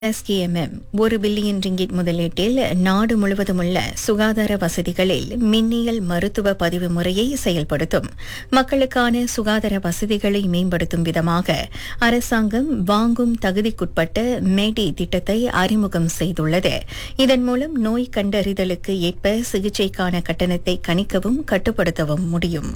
SKMM ஒரு billion ringgit முதலீட்டில் நாடு முழுவதும் உள்ள சுகாதார வசதிகளில் மின்னியல் மருத்துவ பதிவு முறையை செயல்படுத்தும் மக்களுக்கான சுகாதார வசதிகளை மேம்படுத்தும் விதமாக அரசாங்கம் வாங்கும் தகுதிக்குட்பட்ட மேடி திட்டத்தை அறிமுகம் செய்துள்ளது இதன் மூலம் நோய் கண்டறிதலுக்கு ஏற்ப சிகிச்சைக்கான கட்டணத்தை கணிக்கவும் கட்டுப்படுத்தவும் முடியும்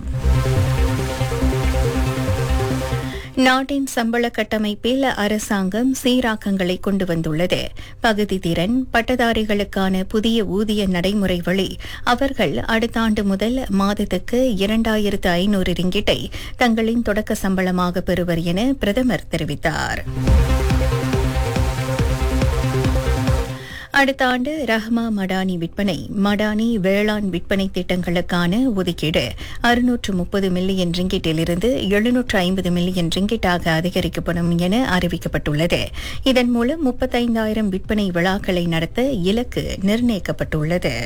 நாட்டின் சம்பள கட்டமைப்பில் அரசாங்கம் சீராக்கங்களை கொண்டு வந்துள்ளது பகுதி திறன் பட்டதாரிகளுக்கான புதிய ஊதிய நடைமுறை வழி அவர்கள் அடுத்த ஆண்டு முதல் மாதத்துக்கு இரண்டாயிரத்து ஐநூறு ரிங்கிட்டை தங்களின் தொடக்க சம்பளமாக பெறுவர் என பிரதமர் தெரிவித்தார் அடுத்த ஆண்டு ரஹ்மா மடானி விற்பனை மடானி வேளாண் விற்பனை திட்டங்களுக்கான ஒதுக்கீடு அறுநூற்று முப்பது மில்லியன் ரிங்கிட்டிலிருந்து எழுநூற்று ஐம்பது மில்லியன் ரிங்கிட்டாக அதிகரிக்கப்படும் என அறிவிக்கப்பட்டுள்ளது இதன் மூலம் முப்பத்தைந்தாயிரம் விற்பனை விழாக்களை நடத்த இலக்கு நிர்ணயிக்கப்பட்டுள்ளது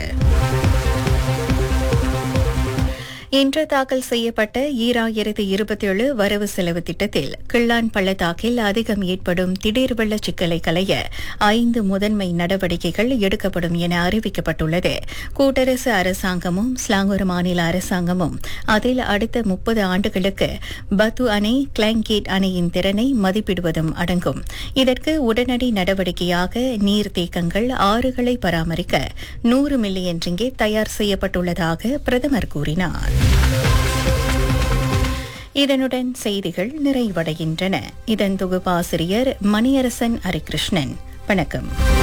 இன்று தாக்கல் செய்யப்பட்ட ஈராயிரத்து இருபத்தேழு வரவு செலவு திட்டத்தில் கிள்ளான் பள்ளத்தாக்கில் அதிகம் ஏற்படும் திடீர் வெள்ள சிக்கலை களைய ஐந்து முதன்மை நடவடிக்கைகள் எடுக்கப்படும் என அறிவிக்கப்பட்டுள்ளது கூட்டரசு அரசாங்கமும் ஸ்லாங்கூர் மாநில அரசாங்கமும் அதில் அடுத்த முப்பது ஆண்டுகளுக்கு பத்து அணை கிளாங்கேட் அணையின் திறனை மதிப்பிடுவதும் அடங்கும் இதற்கு உடனடி நடவடிக்கையாக நீர்த்தேக்கங்கள் ஆறுகளை பராமரிக்க நூறு மில்லியன் ரிங்கேட் தயார் செய்யப்பட்டுள்ளதாக பிரதமர் கூறினார் இதனுடன் செய்திகள் நிறைவடைகின்றன இதன் தொகுப்பாசிரியர் மணியரசன் ஹரிகிருஷ்ணன் வணக்கம்